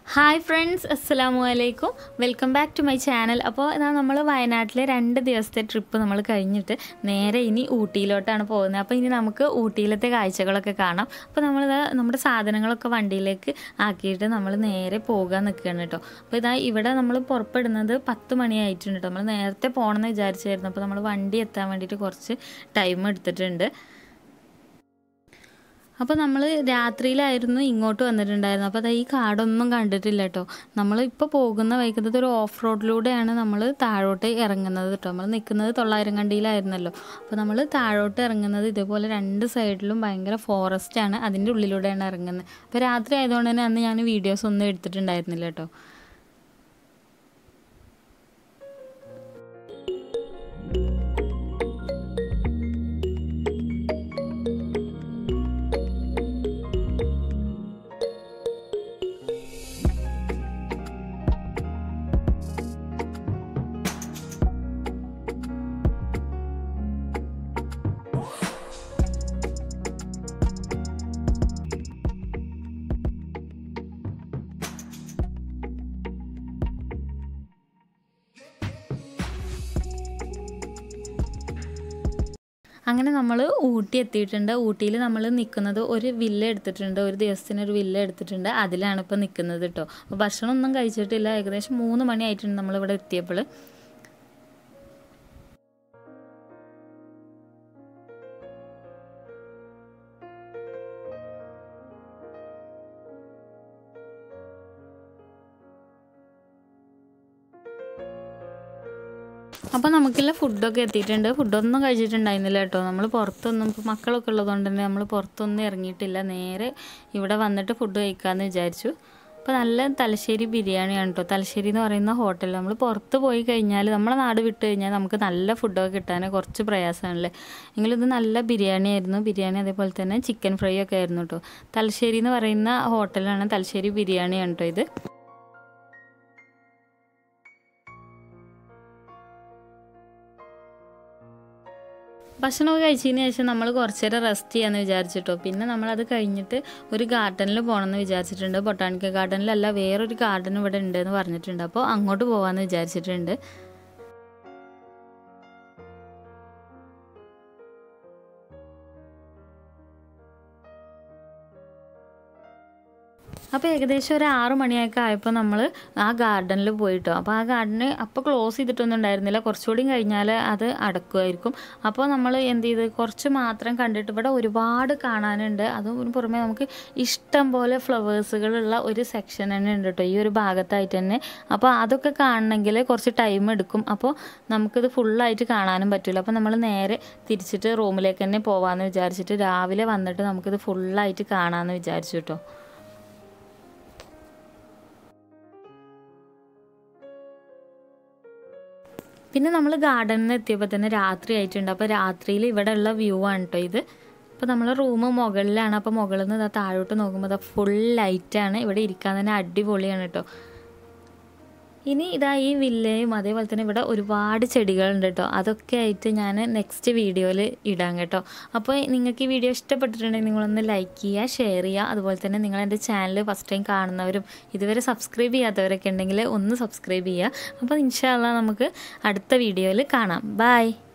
hi friends അസ്സലാമു അലൈക്കും welcome back to my channel അപ്പോൾ ഇതാ നമ്മൾ വയനാട്ടിലെ രണ്ട് ദിവസത്തെ ട്രിപ്പ് നമ്മൾ കഴിഞ്ഞിട്ട് നേരെ ഇനി ഊട്ടിയിലോട്ടാണ് പോകുന്നത് അപ്പോൾ ഇനി നമുക്ക് ഊട്ടിയിലത്തെ കാഴ്ചകളൊക്കെ കാണാം അപ്പോൾ നമ്മളിത് നമ്മുടെ സാധനങ്ങളൊക്കെ വണ്ടിയിലേക്ക് ആക്കിയിട്ട് നമ്മൾ നേരെ പോകാൻ നിൽക്കുകയാണ് കേട്ടോ അപ്പോൾ ഇതാ ഇവിടെ നമ്മൾ പുറപ്പെടുന്നത് പത്ത് മണിയായിട്ടുണ്ട് കേട്ടോ നമ്മൾ നേരത്തെ പോകണമെന്ന് വിചാരിച്ചായിരുന്നു അപ്പോൾ നമ്മൾ വണ്ടി എത്താൻ വേണ്ടിയിട്ട് കുറച്ച് ടൈം എടുത്തിട്ടുണ്ട് അപ്പോൾ നമ്മൾ രാത്രിയിലായിരുന്നു ഇങ്ങോട്ട് വന്നിട്ടുണ്ടായിരുന്നു അപ്പോൾ അത് ഈ കാടൊന്നും കണ്ടിട്ടില്ല കേട്ടോ നമ്മൾ ഇപ്പോൾ പോകുന്ന വൈകുന്നത് ഒരു ഓഫ് റോഡിലൂടെയാണ് നമ്മൾ താഴോട്ട് ഇറങ്ങുന്നത് കേട്ടോ നമ്മൾ നിൽക്കുന്നത് തൊള്ളായിരം കണ്ടിയിലായിരുന്നല്ലോ അപ്പോൾ നമ്മൾ താഴോട്ട് ഇറങ്ങുന്നത് ഇതേപോലെ രണ്ട് സൈഡിലും ഭയങ്കര ഫോറസ്റ്റ് ആണ് അതിൻ്റെ ഉള്ളിലൂടെയാണ് ഇറങ്ങുന്നത് അപ്പോൾ രാത്രി ആയതുകൊണ്ട് തന്നെ അന്ന് ഞാൻ വീഡിയോസ് ഒന്നും എടുത്തിട്ടുണ്ടായിരുന്നില്ല കേട്ടോ അങ്ങനെ നമ്മൾ ഊട്ടി എത്തിയിട്ടുണ്ട് ഊട്ടിയിൽ നമ്മൾ നിൽക്കുന്നത് ഒരു വില്ല എടുത്തിട്ടുണ്ട് ഒരു ദിവസത്തിന് ഒരു വില്ല എടുത്തിട്ടുണ്ട് അതിലാണ് ഇപ്പോൾ നിൽക്കുന്നത് കേട്ടോ അപ്പോൾ ഭക്ഷണം ഒന്നും കഴിച്ചിട്ടില്ല ഏകദേശം മൂന്ന് മണി ആയിട്ടുണ്ട് നമ്മളിവിടെ എത്തിയപ്പോൾ അപ്പോൾ നമുക്കുള്ള ഫുഡൊക്കെ എത്തിയിട്ടുണ്ട് ഫുഡൊന്നും കഴിച്ചിട്ടുണ്ടായിരുന്നില്ല കേട്ടോ നമ്മൾ പുറത്തൊന്നും ഇപ്പോൾ മക്കളൊക്കെ ഉള്ളതുകൊണ്ട് തന്നെ നമ്മൾ പുറത്തൊന്നും ഇറങ്ങിയിട്ടില്ല നേരെ ഇവിടെ വന്നിട്ട് ഫുഡ് കഴിക്കാമെന്ന് വിചാരിച്ചു അപ്പോൾ നല്ല തലശ്ശേരി ബിരിയാണിയാണ് കേട്ടോ തലശ്ശേരി എന്ന് പറയുന്ന ഹോട്ടൽ നമ്മൾ പുറത്ത് പോയി കഴിഞ്ഞാൽ നമ്മളെ നാട് വിട്ട് കഴിഞ്ഞാൽ നമുക്ക് നല്ല ഫുഡൊക്കെ കിട്ടാൻ കുറച്ച് പ്രയാസമാണല്ലേ എങ്കിലും ഇത് നല്ല ബിരിയാണി ആയിരുന്നു ബിരിയാണി അതേപോലെ തന്നെ ചിക്കൻ ഫ്രൈ ഒക്കെ ആയിരുന്നു കേട്ടോ തലശ്ശേരി എന്ന് പറയുന്ന ഹോട്ടലാണ് തലശ്ശേരി ബിരിയാണിയാണ് കേട്ടോ ഇത് ഭക്ഷണമൊക്കെ കഴിച്ചതിന് ശേഷം നമ്മൾ കുറച്ച് നേരം റെസ്റ്റ് ചെയ്യാമെന്ന് വിചാരിച്ചിട്ടോ പിന്നെ നമ്മളത് കഴിഞ്ഞിട്ട് ഒരു ഗാർഡനിൽ പോകണമെന്ന് വിചാരിച്ചിട്ടുണ്ട് ബൊട്ടാണിക്കൽ ഗാർഡനിലല്ല വേറൊരു ഗാർഡൻ ഇവിടെ ഉണ്ടെന്ന് പറഞ്ഞിട്ടുണ്ട് അപ്പോൾ അങ്ങോട്ട് പോകാമെന്ന് വിചാരിച്ചിട്ടുണ്ട് അപ്പോൾ ഏകദേശം ഒരു ആറു മണിയൊക്കെ ആയപ്പോൾ നമ്മൾ ആ ഗാർഡനിൽ പോയിട്ടോ അപ്പോൾ ആ ഗാർഡന് അപ്പോൾ ക്ലോസ് ചെയ്തിട്ടൊന്നും ഉണ്ടായിരുന്നില്ല കുറച്ചുകൂടി കഴിഞ്ഞാൽ അത് അടക്കുമായിരിക്കും അപ്പോൾ നമ്മൾ എന്ത് ചെയ്ത് കുറച്ച് മാത്രം കണ്ടിട്ട് ഇവിടെ ഒരുപാട് കാണാനുണ്ട് അതും പുറമെ നമുക്ക് ഇഷ്ടം പോലെ ഫ്ലവേഴ്സുകളുള്ള ഒരു സെക്ഷൻ തന്നെ ഉണ്ട് കേട്ടോ ഈ ഒരു ഭാഗത്തായിട്ട് തന്നെ അപ്പോൾ അതൊക്കെ കാണണമെങ്കിൽ കുറച്ച് ടൈം എടുക്കും അപ്പോൾ നമുക്കിത് ഫുള്ളായിട്ട് കാണാനും പറ്റില്ല അപ്പോൾ നമ്മൾ നേരെ തിരിച്ചിട്ട് റൂമിലേക്ക് തന്നെ പോകാമെന്ന് വിചാരിച്ചിട്ട് രാവിലെ വന്നിട്ട് നമുക്കിത് ഫുള്ളായിട്ട് കാണാമെന്ന് വിചാരിച്ചു കേട്ടോ പിന്നെ നമ്മൾ ഗാർഡനിൽ എത്തിയപ്പോൾ തന്നെ രാത്രി ആയിട്ടുണ്ട് അപ്പോൾ രാത്രിയിൽ ഇവിടെ ഉള്ള വ്യൂ ആണ് കേട്ടോ ഇത് അപ്പോൾ നമ്മൾ റൂം മുകളിലാണ് അപ്പോൾ മുകളിൽ നിന്ന് ഇതാ താഴോട്ട് നോക്കുമ്പോൾ ഇതാ ഫുൾ ലൈറ്റാണ് ഇവിടെ ഇരിക്കാൻ തന്നെ അടിപൊളിയാണ് കേട്ടോ ഇനി ഇതാ ഈ വില്ലയും അതേപോലെ തന്നെ ഇവിടെ ഒരുപാട് ചെടികളുണ്ട് കേട്ടോ അതൊക്കെ ആയിട്ട് ഞാൻ നെക്സ്റ്റ് വീഡിയോയിൽ ഇടാം കേട്ടോ അപ്പോൾ നിങ്ങൾക്ക് ഈ വീഡിയോ ഇഷ്ടപ്പെട്ടിട്ടുണ്ടെങ്കിൽ നിങ്ങളൊന്ന് ലൈക്ക് ചെയ്യുക ഷെയർ ചെയ്യുക അതുപോലെ തന്നെ നിങ്ങൾ എൻ്റെ ചാനൽ ഫസ്റ്റ് ടൈം കാണുന്നവരും ഇതുവരെ സബ്സ്ക്രൈബ് ചെയ്യാത്തവരൊക്കെ ഉണ്ടെങ്കിൽ ഒന്ന് സബ്സ്ക്രൈബ് ചെയ്യുക അപ്പോൾ ഇൻഷാല്ല നമുക്ക് അടുത്ത വീഡിയോയിൽ കാണാം ബായ്